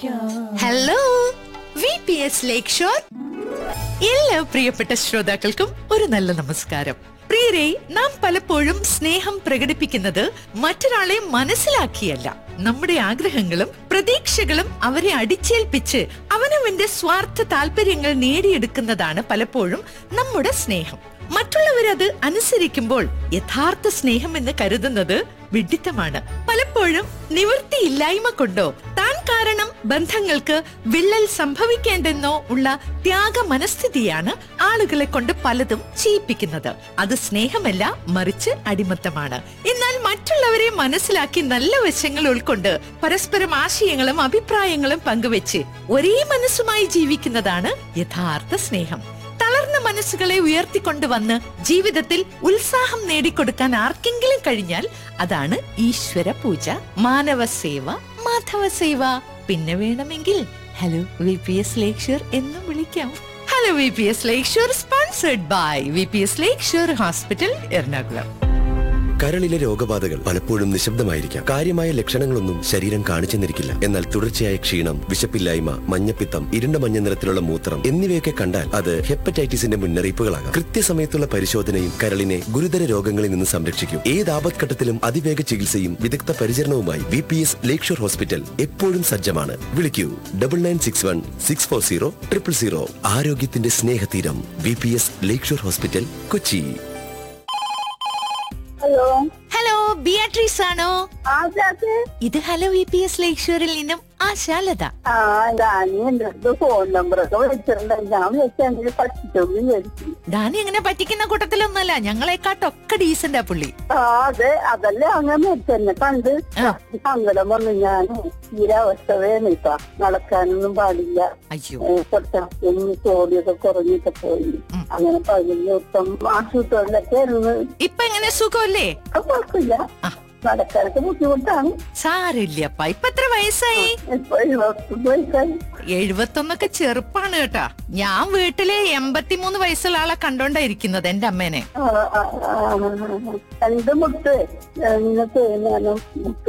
Hello V P S Lakeshore എല്ലാ പ്രിയപ്പെട്ട ശ്രോതാക്കൾക്കും ഒരു നല്ല നമസ്കാരം പ്രിയരെ നാം പലപ്പോഴും സ്നേഹം പ്രകടിപ്പിക്കുന്നത് മറ്റൊരാളെ മനസ്സിലാക്കിയല്ല നമ്മുടെ ആഗ്രഹങ്ങളും പ്രതീക്ഷകളും അവരെ അടിച്ചേൽപ്പിച്ച് അവനവന്റെ സ്വാർത്ഥ താല്പര്യങ്ങൾ നേടിയെടുക്കുന്നതാണ് പലപ്പോഴും നമ്മുടെ സ്നേഹം മറ്റുള്ളവരത് അനുസരിക്കുമ്പോൾ യഥാർത്ഥ സ്നേഹം എന്ന് കരുതുന്നത് വിഡിത്തമാണ് പലപ്പോഴും നിവൃത്തിയില്ലായ്മ കൊണ്ടോ താൻ കാരണം ബന്ധങ്ങൾക്ക് വിള്ളൽ സംഭവിക്കേണ്ടെന്നോ ഉള്ള ത്യാഗ മനസ്ഥിതിയാണ് ആളുകളെ കൊണ്ട് പലതും ചെയ്യിപ്പിക്കുന്നത് അത് സ്നേഹമല്ല മറിച്ച് അടിമത്തമാണ് എന്നാൽ മറ്റുള്ളവരെ മനസ്സിലാക്കി നല്ല വശങ്ങൾ ഉൾക്കൊണ്ട് പരസ്പരം ആശയങ്ങളും അഭിപ്രായങ്ങളും പങ്കുവെച്ച് ഒരേ മനസ്സുമായി ജീവിക്കുന്നതാണ് യഥാർത്ഥ സ്നേഹം തളർന്ന മനസ്സുകളെ ഉയർത്തിക്കൊണ്ടുവന്ന് ജീവിതത്തിൽ ഉത്സാഹം നേടിക്കൊടുക്കാൻ ആർക്കെങ്കിലും കഴിഞ്ഞാൽ അതാണ് ഈശ്വര പൂജ മാനവ സേവ മാധവ സേവ പിന്നെ വേണമെങ്കിൽ hello V P S Lakeshore എന്നും വിളിക്കാം hello V P S Lakeshore sponsored by V P S Lakeshore hospital Ernakulam കരളിലെ രോഗബാധകൾ പലപ്പോഴും നിശബ്ദമായിരിക്കാം കാര്യമായ ലക്ഷണങ്ങളൊന്നും ശരീരം കാണിച്ചെന്നിരിക്കില്ല എന്നാൽ തുടർച്ചയായ ക്ഷീണം വിശപ്പില്ലായ്മ മഞ്ഞപ്പിത്തം ഇരുണ്ട മഞ്ഞ നിറത്തിലുള്ള മൂത്രം എന്നിവയൊക്കെ കണ്ടാൽ അത് ഹെപ്പറ്റൈറ്റിസിന്റെ മുന്നറിയിപ്പുകളാകാം കൃത്യസമയത്തുള്ള പരിശോധനയും കരളിനെ ഗുരുതര രോഗങ്ങളിൽ നിന്ന് സംരക്ഷിക്കും ഏത് ആപത്ഘട്ടത്തിലും അതിവേഗ ചികിത്സയും വിദഗ്ധ പരിചരണവുമായി V P S Lakeshore hospital എപ്പോഴും സജ്ജമാണ് വിളിക്കൂ double nine six one six four zero triple zero ആരോഗ്യത്തിന്റെ സ്നേഹതീരം V P S Lakeshore hospital Kochi hello hello Beatrice ആണോ ആശാക്ക് ഇത് ഹലോ വി പി എസ് ലേക്ഷറിൽ നിന്നും ആശാലത ആ ഡാനി എന്റെ അടുത്ത് ഫോൺ നമ്പറൊക്കെ വിളിച്ചിട്ടുണ്ട് ഞാൻ വിളിച്ചെങ്കിൽ പറ്റിച്ചോന്ന് വിചാരിച്ചു ഡാനി അങ്ങനെ പറ്റിക്കുന്ന കൂട്ടത്തിലൊന്നുമല്ല ഞങ്ങളെക്കാട്ടൊക്കെ ഡീസന്റാ പുള്ളി ആ അതെ അതല്ലേ അങ്ങനെ എന്നെ കണ്ട് ആ. സങ്കടം വന്നു ഞാൻ തീരെ അവസ്ഥ വേണിപ്പ നടക്കാനൊന്നും പാടില്ല അയ്യോ ഏ, കുറച്ച് ഒന്ന് സോഡിയൊക്കെ കുറഞ്ഞിട്ട് പോയി ഉം. അങ്ങനെ പതിനഞ്ച് ദിവസം ആശുപത്രിയിലൊക്കെ ആയിരുന്നു ഇപ്പൊ എങ്ങനെ സുഖമല്ലേ അത് കുഴപ്പമില്ല ആ. നടക്കാനൊക്കെ ബുദ്ധിമുട്ടാണ് സാരില്ലപ്പ ഇപ്പൊ എത്ര വയസ്സായി ഇപ്പൊ എഴുപത്തൊന്ന് വയസ്സായി എഴുപത്തൊന്നൊക്കെ ചെറുപ്പാണ് കേട്ടാ ഞാൻ വീട്ടിലെ എൺപത്തിമൂന്ന് വയസ്സുള്ള ആളെ കണ്ടോണ്ടായിരിക്കുന്നത് എന്റെ അമ്മേനെ ആ, ആ, ആ, ആ. രണ്ട് മുട്ട് ഇങ്ങനെ തേനാനും മുട്ട്